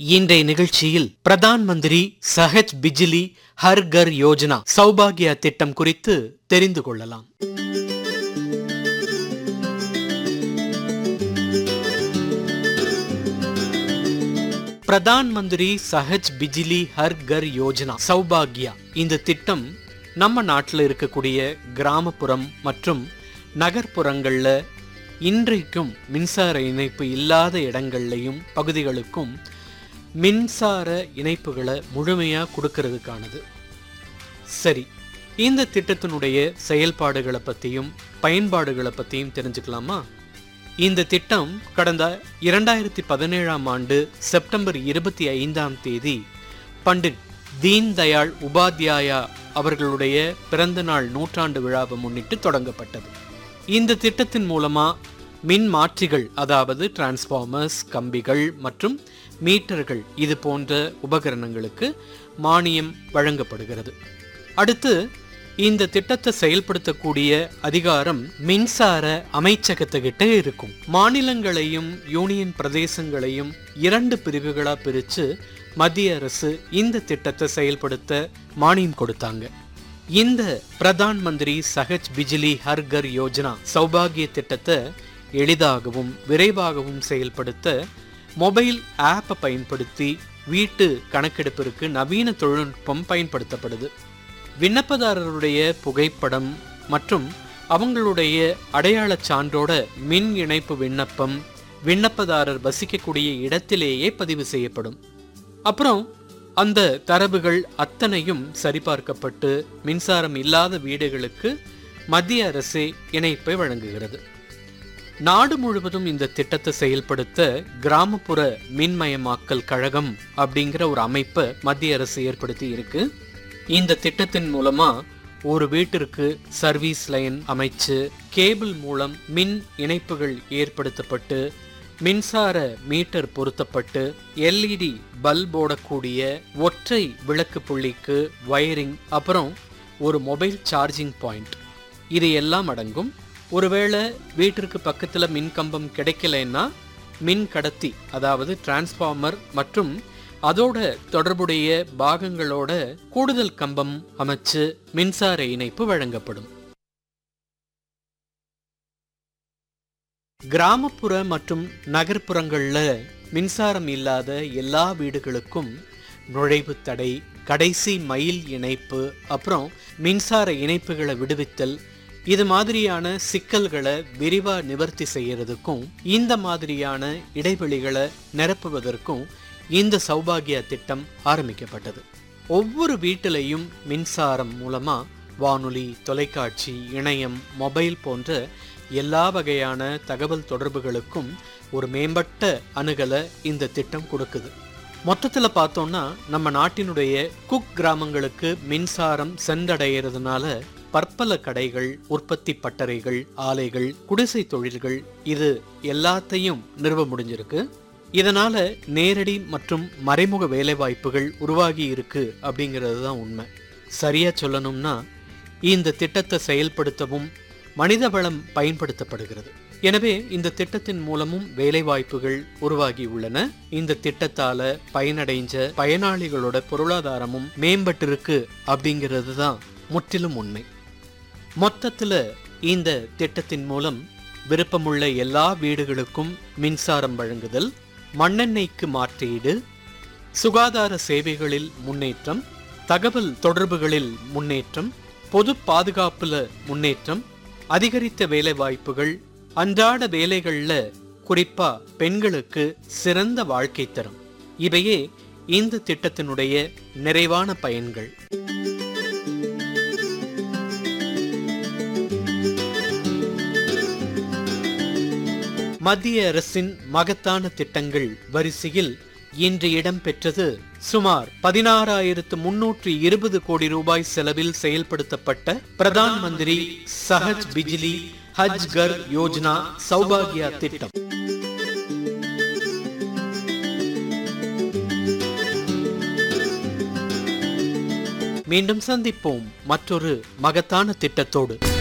இன்றைய நிகழ்ச்சியில் பிரதான் மந்திரி சஹஜ் பிஜிலி ஹர் கர் யோஜனா சௌபாகியா திட்டம் குறித்து தெரிந்து கொள்ளலாம் பிரதான் மந்திரி சஹஜ் பிஜிலி ஹர் கர் யோஜனா சௌபாகியா இந்த திட்டம் நம்ம நாட்டில் இருக்கக்கூடிய கிராமப்புறம் மற்றும் நகர்ப்புறங்கள்ல இன்றைக்கும் மின்சார இணைப்பு இல்லாத இடங்கள்லையும் பகுதிகளுக்கும் மின்சார இணைப்புகளை முழுமையாக கொடுக்கறதுக்கானது சரி இந்த திட்டத்தினுடைய செயல்பாடுகளை பற்றியும் பயன்பாடுகளை பற்றியும் தெரிஞ்சுக்கலாமா இந்த திட்டம் கடந்த இரண்டாயிரத்தி பதினேழாம் ஆண்டு செப்டம்பர் இருபத்தி ஐந்தாம் தேதி பண்டிட் தீன் தயாள் உபாத்யாயா அவர்களுடைய பிறந்த நாள் நூற்றாண்டு விழாவை முன்னிட்டு தொடங்கப்பட்டது இந்த திட்டத்தின் மூலமா மின் மாற்றிகள் அதாவது டிரான்ஸ்ஃபார்மர்ஸ் கம்பிகள் மற்றும் மீட்டர்கள் இது போன்ற உபகரணங்களுக்கு மானியம் வழங்கப்படுகிறது அடுத்து இந்த திட்டத்தை செயல்படுத்தக்கூடிய அதிகாரம் மின்சார அமைச்சகத்துக்கிட்ட இருக்கும் மாநிலங்களையும் யூனியன் பிரதேசங்களையும் இரண்டு பிரிவுகளா பிரிச்சு மத்திய அரசு இந்த திட்டத்தை செயல்படுத்த மானியம் கொடுத்தாங்க இந்த பிரதான் மந்திரி சஹஜ் பிஜிலி ஹர் கர் யோஜனா சௌபாகிய திட்டத்தை எளிதாகவும் விரைவாகவும் செயல்படுத்த மொபைல் ஆப்பை பயன்படுத்தி வீட்டு கணக்கெடுப்பிற்கு நவீன தொழில்நுட்பம் பயன்படுத்தப்படுது விண்ணப்பதாரருடைய புகைப்படம் மற்றும் அவங்களுடைய அடையாளச் சான்றோட மின் இணைப்பு விண்ணப்பம் விண்ணப்பதாரர் வசிக்கக்கூடிய இடத்திலேயே பதிவு செய்யப்படும் அப்புறம் அந்த தரவுகள் அத்தனையும் சரிபார்க்கப்பட்டு மின்சாரம் இல்லாத வீடுகளுக்கு மத்திய அரசே இணைப்பை வழங்குகிறது நாடு முழுவதும் இந்த திட்டத்தை செயல்படுத்த கிராமப்புற மின்மயமாக்கல் கழகம் அப்படிங்கிற ஒரு அமைப்பை மத்திய அரசு ஏற்படுத்தி இருக்கு இந்த திட்டத்தின் மூலமா ஒரு வீட்டிற்கு சர்வீஸ் லைன் அமைச்சு கேபிள் மூலம் மின் இணைப்புகள் ஏற்படுத்தப்பட்டு மின்சார மீட்டர் பொருத்தப்பட்டு எல்இடி பல்ப் போடக்கூடிய ஒற்றை விளக்கு புள்ளிக்கு வயரிங் அப்புறம் ஒரு மொபைல் சார்ஜிங் பாயிண்ட் இது எல்லாம் அடங்கும் ஒருவேளை வீட்டிற்கு பக்கத்தில் மின் கம்பம் கிடைக்கலைன்னா மின் கடத்தி அதாவது டிரான்ஸ்ஃபார்மர் மற்றும் அதோட தொடர்புடைய பாகங்களோட கூடுதல் கம்பம் அமைச்சு மின்சார இணைப்பு வழங்கப்படும் கிராமப்புற மற்றும் நகர்ப்புறங்கள்ல மின்சாரம் இல்லாத எல்லா வீடுகளுக்கும் நுழைவு தடை கடைசி மைல் இணைப்பு அப்புறம் மின்சார இணைப்புகளை விடுவித்தல் இது மாதிரியான சிக்கல்களை விரிவா நிவர்த்தி செய்யறதுக்கும் இந்த மாதிரியான இடைவெளிகளை நிரப்புவதற்கும் இந்த சௌபாகியா திட்டம் ஆரம்பிக்கப்பட்டது ஒவ்வொரு வீட்டிலையும் மின்சாரம் மூலமா வானொலி தொலைக்காட்சி இணையம் மொபைல் போன்ற எல்லா வகையான தகவல் தொடர்புகளுக்கும் ஒரு மேம்பட்ட அணுகலை இந்த திட்டம் கொடுக்குது மொத்தத்தில் பார்த்தோம்னா நம்ம நாட்டினுடைய குக் கிராமங்களுக்கு மின்சாரம் சென்றடைகிறதுனால பற்பல கடைகள் உற்பத்தி பட்டறைகள் ஆலைகள் குடிசை தொழில்கள் இது எல்லாத்தையும் நிறுவ முடிஞ்சிருக்கு இதனால நேரடி மற்றும் மறைமுக வேலைவாய்ப்புகள் உருவாகி இருக்கு அப்படிங்கிறது தான் உண்மை சரியா சொல்லணும்னா இந்த திட்டத்தை செயல்படுத்தவும் மனித வளம் பயன்படுத்தப்படுகிறது எனவே இந்த திட்டத்தின் மூலமும் வேலைவாய்ப்புகள் உருவாகி உள்ளன இந்த திட்டத்தால பயனடைஞ்ச பயனாளிகளோட பொருளாதாரமும் மேம்பட்டிருக்கு அப்படிங்கிறது தான் முற்றிலும் உண்மை மொத்தத்துல இந்த திட்டத்தின் மூலம் விருப்பமுள்ள எல்லா வீடுகளுக்கும் மின்சாரம் வழங்குதல் மண்ணெண்ணெய்க்கு மாற்றீடு சுகாதார சேவைகளில் முன்னேற்றம் தகவல் தொடர்புகளில் முன்னேற்றம் பொது பாதுகாப்புல முன்னேற்றம் அதிகரித்த வேலைவாய்ப்புகள் அன்றாட வேலைகள்ல குறிப்பா பெண்களுக்கு சிறந்த வாழ்க்கை தரும் இவையே இந்த திட்டத்தினுடைய நிறைவான பயன்கள் மத்திய அரசின் மகத்தான திட்டங்கள் வரிசையில் இன்று இடம்பெற்றது சுமார் பதினாறாயிரத்து முன்னூற்று இருபது கோடி ரூபாய் செலவில் செயல்படுத்தப்பட்ட பிரதான் மந்திரி சஹஜ் பிஜிலி ஹஜ் கர் யோஜனா சௌபாகியா திட்டம் மீண்டும் சந்திப்போம் மற்றொரு மகத்தான திட்டத்தோடு